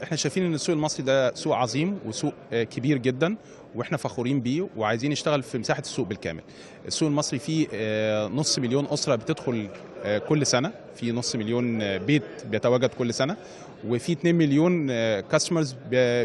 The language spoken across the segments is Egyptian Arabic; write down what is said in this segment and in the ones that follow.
احنا شايفين ان السوق المصري ده سوق عظيم وسوق آه، كبير جدا واحنا فخورين بيه وعايزين نشتغل في مساحه السوق بالكامل. السوق المصري فيه آه، نص مليون اسره بتدخل آه، كل سنه، في نص مليون آه، بيت بيتواجد كل سنه وفي 2 مليون كاستمرز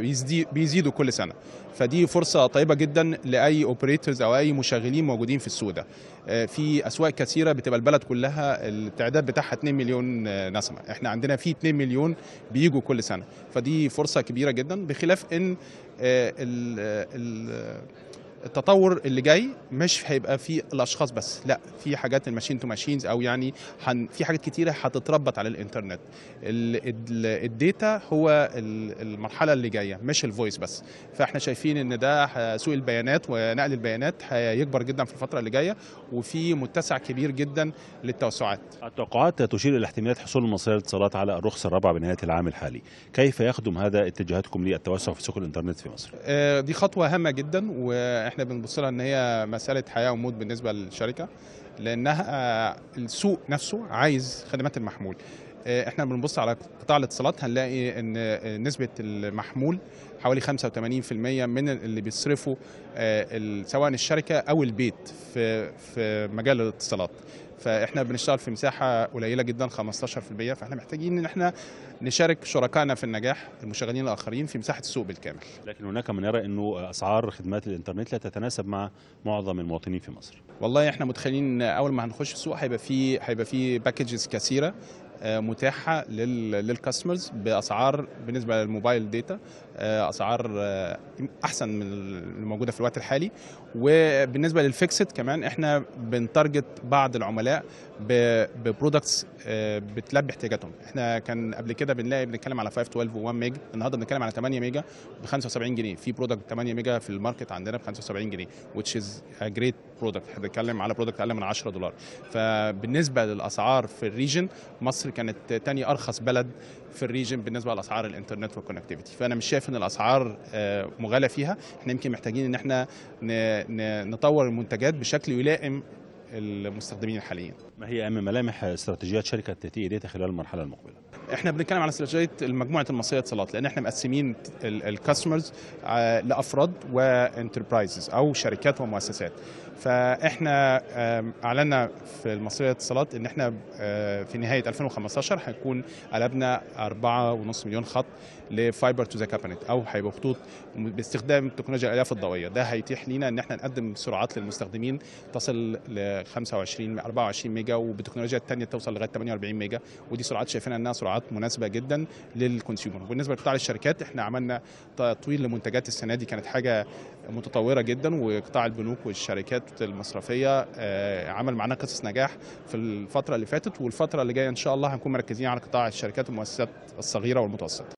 بيزيدوا كل سنه. فدي فرصه طيبه جدا لاي اوبريتورز او اي مشغلين موجودين في السوق ده. آه، في اسواق كثيره بتبقى البلد كلها التعداد بتاعها 2 مليون آه، نسمه، احنا عندنا في 2 مليون بيجوا كل سنه، فدي فرصه كبيره جدا بخلاف ان آه، ال- ال- التطور اللي جاي مش هيبقى في الاشخاص بس لا في حاجات الماشين تو ماشينز او يعني هن في حاجات كتيره هتتربط على الانترنت ال- ال- الداتا هو ال- المرحله اللي جايه مش الفويس بس فاحنا شايفين ان ده ه- سوق البيانات ونقل البيانات هيكبر جدا في الفتره اللي جايه وفي متسع كبير جدا للتوسعات التوقعات تشير الى احتمالات حصول المصرية للاتصالات على الرخصة الرابعة بنهاية العام الحالي كيف يخدم هذا اتجاهاتكم للتوسع في سوق الانترنت في مصر آه، دي خطوة هامة جدا واحنا بنبص لها ان هي مسألة حياة وموت بالنسبة للشركة لانها آه، السوق نفسه عايز خدمات المحمول آه، احنا بنبص على قطاع الاتصالات هنلاقي ان آه، نسبة المحمول حوالي 85% من اللي بيصرفوا آه، ال- سواء الشركة او البيت في في مجال الاتصالات فاحنا بنشتغل في مساحه قليله جدا 15% فاحنا محتاجين ان احنا نشارك شركائنا في النجاح المشغلين الاخرين في مساحه السوق بالكامل لكن هناك من يرى انه اسعار خدمات الانترنت لا تتناسب مع معظم المواطنين في مصر والله احنا متخيلين اول ما هنخش السوق هيبقى في هيبقى في باكجز كثيره آه، متاحه للكاستمرز باسعار بالنسبه للموبايل داتا آه، اسعار آه، احسن من الموجوده في الوقت الحالي وبالنسبه للفيكسد كمان احنا بنتارجت بعض العملاء ببرودكتس بتلبي احتياجاتهم احنا كان قبل كده بنلاقي بنتكلم على 5 12 و1 ميجا النهارده بنتكلم على 8 ميجا ب 75 جنيه في برودكت 8 ميجا في الماركت عندنا ب 75 جنيه which is a great product احنا بنتكلم على برودكت اقل من 10 دولار فبالنسبه للاسعار في الريجن مصر كانت تاني ارخص بلد في الريجن بالنسبه لاسعار الانترنت والكونكتيفيتي فانا مش شايف ان الاسعار آه، مغالى فيها احنا يمكن محتاجين ان احنا ن- ن- نطور المنتجات بشكل يلائم المستخدمين الحاليين ما هي اهم ملامح استراتيجيات شركة تي داتا خلال المرحلة المقبلة احنا بنتكلم على استراتيجيه المجموعه المصريه للاتصالات لان احنا مقسمين الكاستمرز لافراد وانتربرايزز او شركات ومؤسسات فاحنا آم، اعلنا في المصريه للاتصالات ان احنا آه، في نهايه 2015 هيكون قلبنا 4.5 مليون خط لفايبر تو ذا كابينت او هيبقى خطوط باستخدام تكنولوجيا الالياف الضوئيه ده هيتيح لينا ان احنا نقدم سرعات للمستخدمين تصل ل 25 24 ميجا وبالتكنولوجيا الثانيه توصل لغايه 48 ميجا ودي سرعات شايفينها انها سرعات مناسبه جدا للكونسيومر وبالنسبه لقطاع الشركات احنا عملنا تطوير لمنتجات السنه دي كانت حاجه متطوره جدا وقطاع البنوك والشركات المصرفيه آه، عمل معانا قصص نجاح في الفتره اللي فاتت والفتره اللي جايه ان شاء الله هنكون مركزين على قطاع الشركات والمؤسسات الصغيره والمتوسطه